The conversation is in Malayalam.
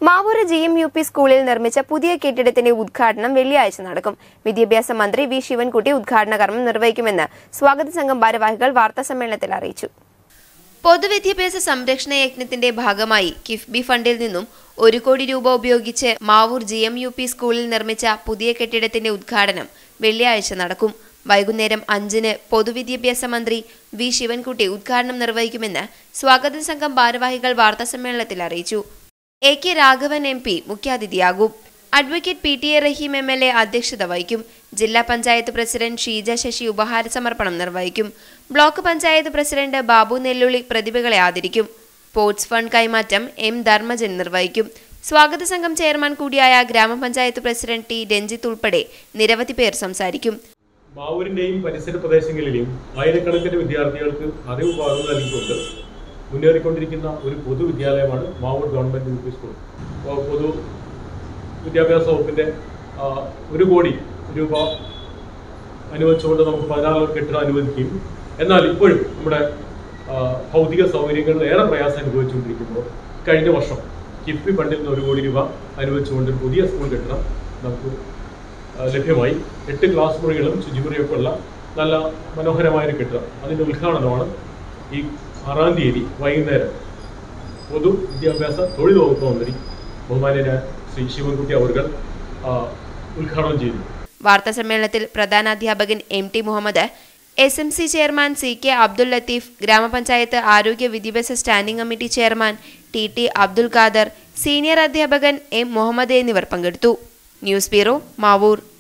Mavoor G M U P സ്കൂളിൽ നിർമ്മിച്ച പുതിയ കെട്ടിടത്തിന്റെ ഉദ്ഘാടനം വെള്ളിയാഴ്ച നടക്കും വിദ്യാഭ്യാസ മന്ത്രി വി ശിവൻകുട്ടി ഉദ്ഘാടന കർമ്മം നിർവഹിക്കുമെന്ന് സ്വാഗത സംഘം ഭാരവാഹികൾ വാർത്താസമ്മേളനത്തിൽ അറിയിച്ചു പൊതുവിദ്യാഭ്യാസ സംരക്ഷണ യജ്ഞത്തിന്റെ ഭാഗമായി കിഫ്ബി ഫണ്ടിൽ നിന്നും ഒരു കോടി രൂപ ഉപയോഗിച്ച് Mavoor G M U P സ്കൂളിൽ നിർമ്മിച്ച പുതിയ കെട്ടിടത്തിന്റെ ഉദ്ഘാടനം വെള്ളിയാഴ്ച നടക്കും വൈകുന്നേരം അഞ്ചിന് പൊതുവിദ്യാഭ്യാസ മന്ത്രി വി ശിവൻകുട്ടി ഉദ്ഘാടനം നിർവഹിക്കുമെന്ന് സ്വാഗത സംഘം ഭാരവാഹികൾ വാർത്താസമ്മേളനത്തിൽ അറിയിച്ചു A K Raghavan M P മുഖ്യാതിഥിയാകും advocate P T A Rahim M L A അധ്യക്ഷത വഹിക്കും ജില്ലാ പഞ്ചായത്ത് പ്രസിഡന്റ് ഷീജ ശശി ഉപഹാര സമർപ്പണം നിർവഹിക്കും ബ്ലോക്ക് പഞ്ചായത്ത് പ്രസിഡന്റ് ബാബു നെല്ലുള്ളി പ്രതിഭകളെ ആദരിക്കും സ്പോർട്സ് ഫണ്ട് കൈമാറ്റം എം ധർമ്മജൻ നിർവഹിക്കും സ്വാഗത സംഘം ചെയർമാൻ കൂടിയായ ഗ്രാമപഞ്ചായത്ത് പ്രസിഡന്റ് ടി രഞ്ജിത്ത് ഉൾപ്പെടെ നിരവധി പേർ സംസാരിക്കും മാവൂരിന്റെയും പരിസര പ്രദേശങ്ങളിലെയും ആയിരക്കണക്കിന് വിദ്യാർത്ഥികൾക്ക് അറിവ് പകർന്നു നൽകിക്കൊണ്ട് മുന്നേറിക്കൊണ്ടിരിക്കുന്ന ഒരു പൊതുവിദ്യാലയമാണ് Mavoor government U P school അപ്പോൾ പൊതു വിദ്യാഭ്യാസ വകുപ്പിന്റെ ആ, ഒരു കോടി രൂപ അനുവദിച്ചുകൊണ്ട് നമുക്ക് പതിനാറ് കെട്ടിടം അനുവദിക്കുകയും എന്നാൽ ഇപ്പോഴും നമ്മുടെ ആ, ഭൗതിക സൗകര്യങ്ങളിൽ ഏറെ പ്രയാസം അനുഭവിച്ചുകൊണ്ടിരിക്കുമ്പോൾ കഴിഞ്ഞ വർഷം കിഫ്ബി ഫണ്ടിൽ നിന്ന് ഒരു കോടി രൂപ അനുവദിച്ചുകൊണ്ട് ഒരു പുതിയ സ്കൂൾ കെട്ടിടം നമുക്ക് ആ, ലഭ്യമായി എട്ട് ക്ലാസ് മുറികളും ശുചിമുറിയൊക്കെ ഉള്ള നല്ല മനോഹരമായ ഒരു കെട്ടിടം അതിൻ്റെ ഉദ്ഘാടനമാണ് ഈ ആറാം തീയതി വൈകുന്നേരം പൊതു വിദ്യാഭ്യാസ തൊഴിൽ വകുപ്പ് മന്ത്രി ബഹുമാന്യനായ ശ്രീ ശിവൻകുട്ടി അവർ ഉദ്ഘാടനം ചെയ്തു വാർത്താ സമ്മേളനത്തിൽ പ്രധാനാധ്യാപകൻ M T Muhammad S M C chairman C K Abdul Latheef ഗ്രാമപഞ്ചായത്ത് ആരോഗ്യ വിദ്യാഭ്യാസ standing committee chairman T T Abdul Khader senior അധ്യാപകൻ എം മുഹമ്മദ് എന്നിവർ പങ്കെടുത്തു ന്യൂസ് ബ്യൂറോ മാവൂർ